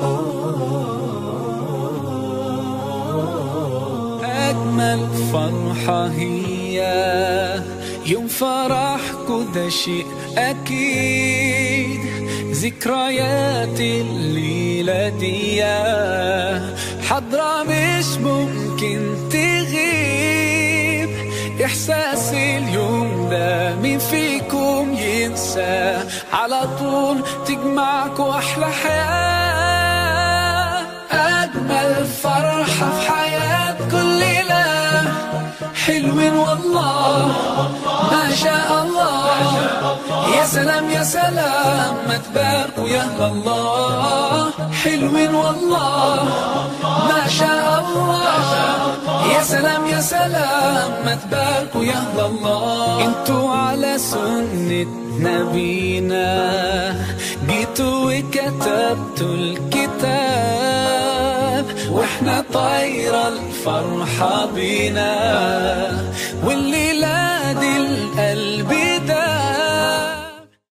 أجمل فرحة هي يوم فرحكوا ده شيء أكيد ذكريات الليلة دي حضرة مش ممكن تغيب إحساس اليوم ده مين فيكم ينسى على طول تجمعكوا أحلى حياة أجمل فرحة في حياة كل ليلة حلوين والله ما شاء الله يا سلام يا سلام ما تباركوا يا أهل الله حلوين والله ما شاء الله يا سلام يا سلام ما تباركوا يا أهل الله انتوا على سنة نبينا جيتوا وكتبتوا الكتاب واحنا طايرة الفرحة بينا واللي